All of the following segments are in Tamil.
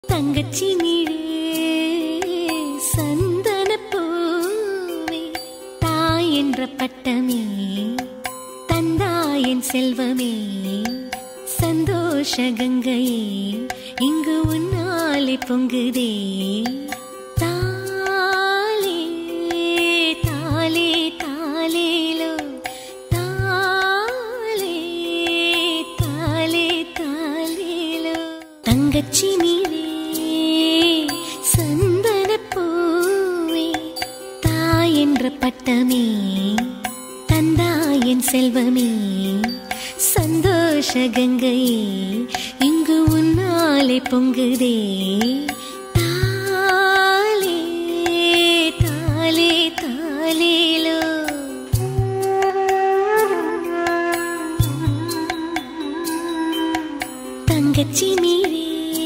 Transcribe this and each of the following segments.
தங்கச்சி நீழே சந்தன பூவே தாய் என்ற பட்டமே தந்தாயன் செல்வமே சந்தோஷ கங்கையே இங்கு உன்னாலே பொங்குதே தாலே தாலே தாலேலோ தாலே தாலே தாலேலோ தங்கச்சி நீரே சந்தன பூவே தாய் என்ற பட்டமே தந்தாயன் செல்வமே சந்தோஷ கங்கையே இங்கு உன்னாலே பொங்குதே தாலே தாலே தாலேலோ தங்கச்சி நீரே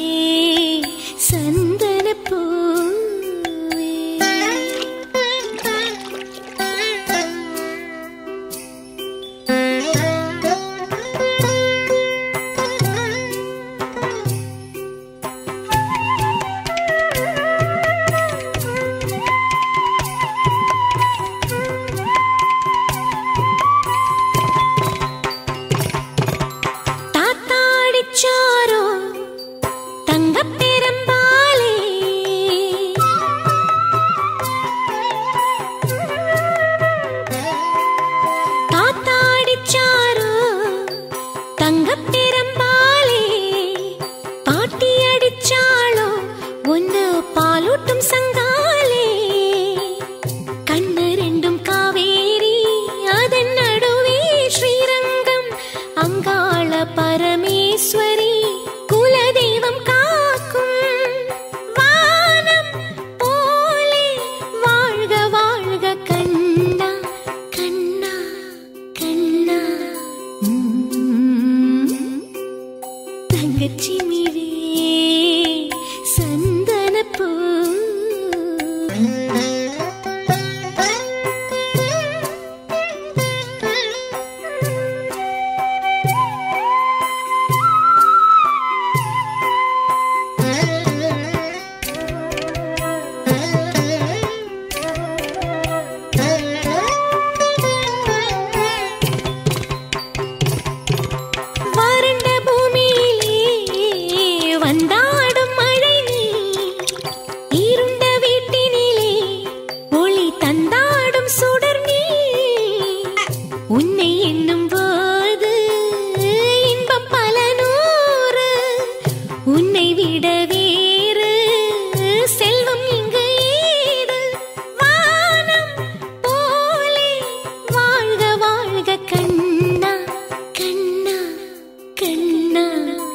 சந்தன பூவே தாத்தாடிச்சாரோ தங்கப் பெரும்பாலே தாத்தாடிச்சாரோ தங்கப் பெரும்பாலே பாட்டி அடிச்சாளோ ஒன்னு பாலூட்டும் சங்காலே கண்ணு ரெண்டும் காவேரி அதன் நடுவே ஸ்ரீரங்கம் அங்காள பரமேஸ்வரி குலதெய்வம் காக்கும் வானம் போலே வாழ்க வாழ்க கண்ணா கண்ணா கண்ணா உம். தங்கச்சி மீரே சந்தன பூ வறண்ட பூமியிலே வந்தாடும் மழை நீ இருண்ட வீட்டினிலே ஒளி தந்தாடும் சுடர் நீ உன்னை எண்ணும் போது இன்பம் பல நூறு உன்னை விட வேறு செல்வம் இங்கு ஏது வானம் போலே வாழ்க வாழ்க கண்ணா கண்ணா கண்ணா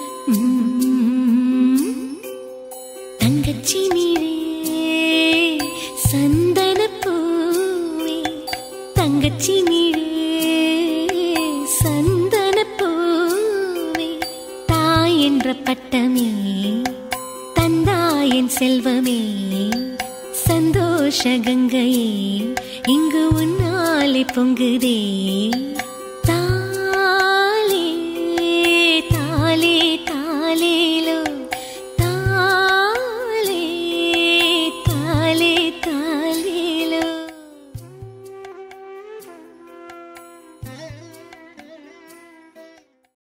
உம். தங்கச்சி நீரே சந்தன பூவே தங்கச்சி நீரே சந்தன பூவே தாய் என்ற பட்டமே தந்தாயன் செல்வமே சந்தோஷ கங்கையே இங்கு உன்னாலே பொங்குதே